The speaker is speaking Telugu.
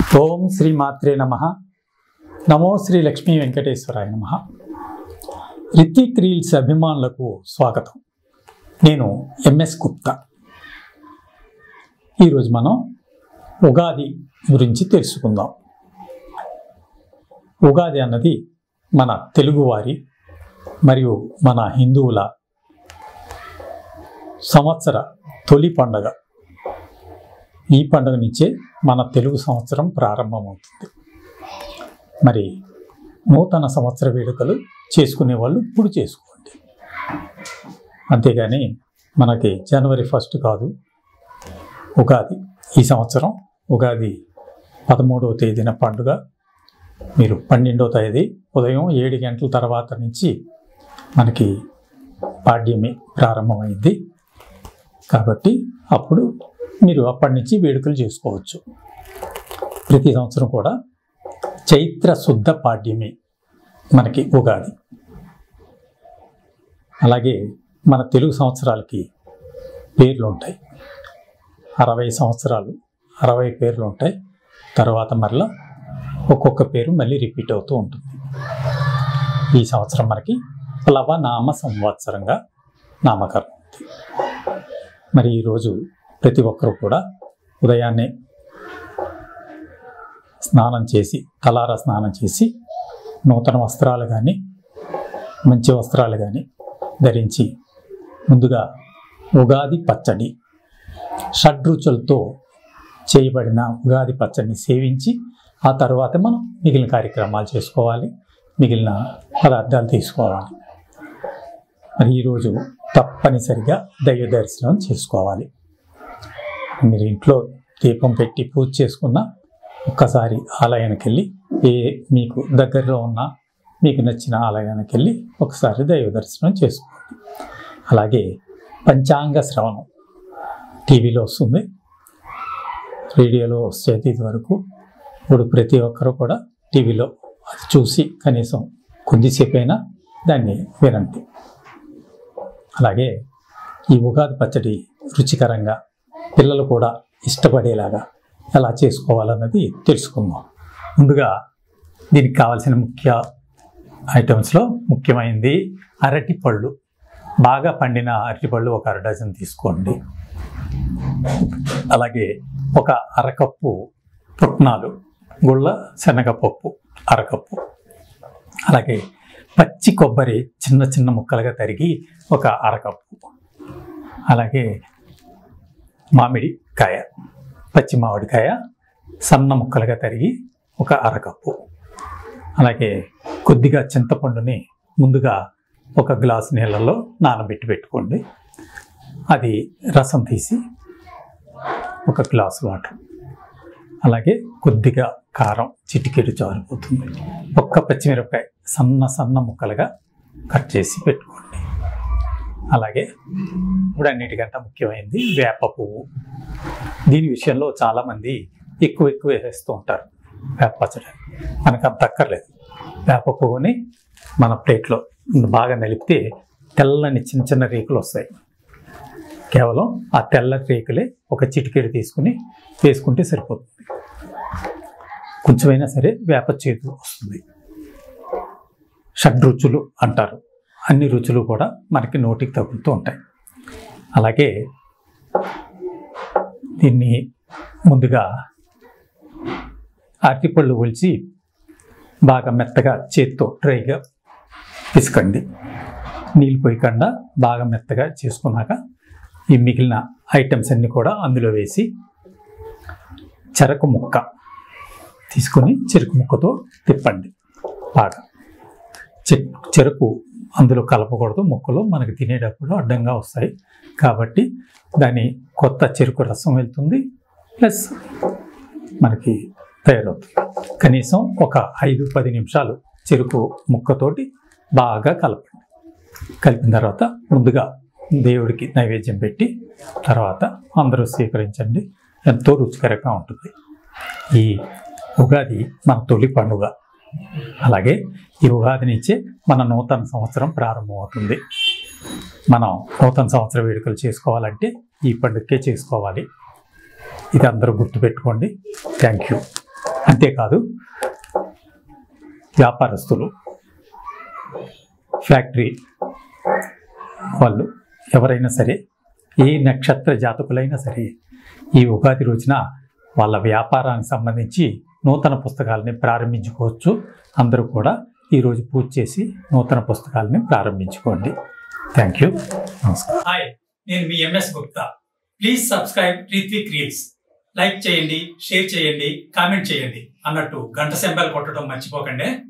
ఓం శ్రీ మాత్రే నమ నమో శ్రీ లక్ష్మీ వెంకటేశ్వరాయ నమ రిత్విక్ రీల్స్ అభిమానులకు స్వాగతం నేను ఎంఎస్ గుప్తా ఈరోజు మనం ఉగాది గురించి తెలుసుకుందాం ఉగాది అన్నది మన తెలుగువారి మరియు మన హిందువుల సంవత్సర తొలి పండగ ఈ పండుగ నుంచే మన తెలుగు సంవత్సరం ప్రారంభమవుతుంది మరి నూతన సంవత్సర వేడుకలు చేసుకునే వాళ్ళు ఇప్పుడు చేసుకోండి అంతేగాని మనకి జనవరి ఫస్ట్ కాదు ఉగాది ఈ సంవత్సరం ఉగాది పదమూడవ తేదీన పండుగ మీరు పన్నెండవ తేదీ ఉదయం ఏడు గంటల తర్వాత నుంచి మనకి పాడ్యమి ప్రారంభమైంది కాబట్టి అప్పుడు మీరు అప్పటి నుంచి వేడుకలు చేసుకోవచ్చు ప్రతి సంవత్సరం కూడా చైత్ర శుద్ధ పాడ్యమి మనకి ఉగాది అలాగే మన తెలుగు సంవత్సరాలకి పేర్లు ఉంటాయి అరవై సంవత్సరాలు అరవై పేర్లు ఉంటాయి తర్వాత మరలా ఒక్కొక్క పేరు మళ్ళీ రిపీట్ అవుతూ ఉంటుంది ఈ సంవత్సరం మనకి ప్లవనామ సంవత్సరంగా నామకరణం ఉంది మరి ఈరోజు ప్రతి ఒక్కరూ కూడా ఉదయాన్నే స్నానం చేసి తలార స్నానం చేసి నూతన వస్త్రాలు కానీ మంచి వస్త్రాలు కానీ ధరించి ముందుగా ఉగాది పచ్చడి షడ్రుచులతో చేయబడిన ఉగాది పచ్చడిని సేవించి ఆ తర్వాత మనం మిగిలిన కార్యక్రమాలు చేసుకోవాలి మిగిలిన పదార్థాలు తీసుకోవాలి మరి ఈరోజు తప్పనిసరిగా దైవ దర్శనం చేసుకోవాలి మీరు ఇంట్లో దీపం పెట్టి పూజ చేసుకున్న ఒక్కసారి ఆలయానికి వెళ్ళి ఏ మీకు దగ్గరలో ఉన్న మీకు నచ్చిన ఆలయానికి వెళ్ళి ఒకసారి దైవ దర్శనం చేసుకోండి అలాగే పంచాంగ శ్రవణం టీవీలో వస్తుంది రేడియోలో వచ్చేది ఇది వరకు ఇప్పుడు ప్రతి ఒక్కరు కూడా టీవీలో అది చూసి కనీసం కొద్దిసేపు అయినా దాన్ని వినండి అలాగే ఈ ఉగాది పచ్చడి రుచికరంగా పిల్లలు కూడా ఇష్టపడేలాగా ఎలా చేసుకోవాలన్నది తెలుసుకుందాం ముందుగా దీనికి కావాల్సిన ముఖ్య ఐటమ్స్లో ముఖ్యమైనది అరటి పళ్ళు బాగా పండిన అరటిపళ్ళు ఒక అర డజన్ తీసుకోండి అలాగే ఒక అరకప్పు పుట్నాలు గుళ్ళ శనగపప్పు అరకప్పు అలాగే పచ్చి కొబ్బరి చిన్న చిన్న ముక్కలుగా తరిగి ఒక అరకప్పు అలాగే మామిడి కాయ పచ్చి మామిడికాయ సన్న ముక్కలుగా తరిగి ఒక అరకప్పు అలాగే కొద్దిగా చింతపండుని ముందుగా ఒక గ్లాసు నీళ్ళలో నానబెట్టి పెట్టుకోండి అది రసం తీసి ఒక గ్లాసు వాటర్ అలాగే కొద్దిగా కారం చిటికెడు జారిపోతుంది ఒక్క పచ్చిమిరపకాయ సన్న సన్న ముక్కలుగా కట్ చేసి పెట్టుకోండి అలాగే ఇప్పుడు అన్నిటికంటే ముఖ్యమైనది వేప పువ్వు దీని విషయంలో చాలామంది ఎక్కువ ఎక్కువ వేసేస్తూ ఉంటారు వేప పచ్చడి మనకు అంత అక్కర్లేదు వేప పువ్వుని మన ప్లేట్లో బాగా నలిపితే తెల్లని చిన్న చిన్న రేకులు వస్తాయి కేవలం ఆ తెల్ల రేకులే ఒక చిటికెడు తీసుకుని వేసుకుంటే సరిపోతుంది కొంచెమైనా సరే వేప చేతు వస్తుంది షడ్రుచులు అంటారు అన్ని రుచులు కూడా మనకి నోటికి తగులుతూ ఉంటాయి అలాగే దీన్ని ముందుగా అరటిపళ్ళు ఒలిచి బాగా మెత్తగా చేత్తో డ్రైగా పిసకండి నీళ్ళు పోయకుండా బాగా మెత్తగా చేసుకున్నాక ఈ మిగిలిన ఐటమ్స్ అన్నీ కూడా అందులో వేసి చెరకు ముక్క తీసుకొని చెరుకు ముక్కతో తిప్పండి బాగా చె- చెరుకు అందులో కలపకూడదు ముక్కలు మనకి తినేటప్పుడు అడ్డంగా వస్తాయి కాబట్టి దాని కొత్త చెరుకు రసం వెళ్తుంది ప్లస్ మనకి తయారవుతుంది కనీసం ఒక ఐదు పది నిమిషాలు చెరుకు ముక్కతోటి బాగా కలపండి కలిపిన తర్వాత ముందుగా దేవుడికి నైవేద్యం పెట్టి తర్వాత అందరూ స్వీకరించండి ఎంతో రుచికరంగా ఉంటుంది ఈ ఉగాది మన తొలి పండుగ అలాగే ఈ ఉగాది నుంచే మన నూతన సంవత్సరం ప్రారంభమవుతుంది మనం నూతన సంవత్సర వేడుకలు చేసుకోవాలంటే ఈ పండుగకే చేసుకోవాలి ఇది అందరూ గుర్తుపెట్టుకోండి థ్యాంక్ యూ అంతేకాదు వ్యాపారస్తులు ఫ్యాక్టరీ వాళ్ళు ఎవరైనా సరే ఏ నక్షత్ర జాతకులైనా సరే ఈ ఉగాది రోజున వాళ్ళ వ్యాపారానికి సంబంధించి నూతన పుస్తకాలని ప్రారంభించుకోవచ్చు అందరూ కూడా ఈరోజు పూజ చేసి నూతన పుస్తకాలని ప్రారంభించుకోండి థ్యాంక్ యూ నమస్కారం హాయ్ నేను మీ MS Gupta please subscribe Ritvik reels like చేయండి షేర్ చేయండి కామెంట్ చేయండి అన్నట్టు గంట సెంబల్ కొట్టడం మర్చిపోకండి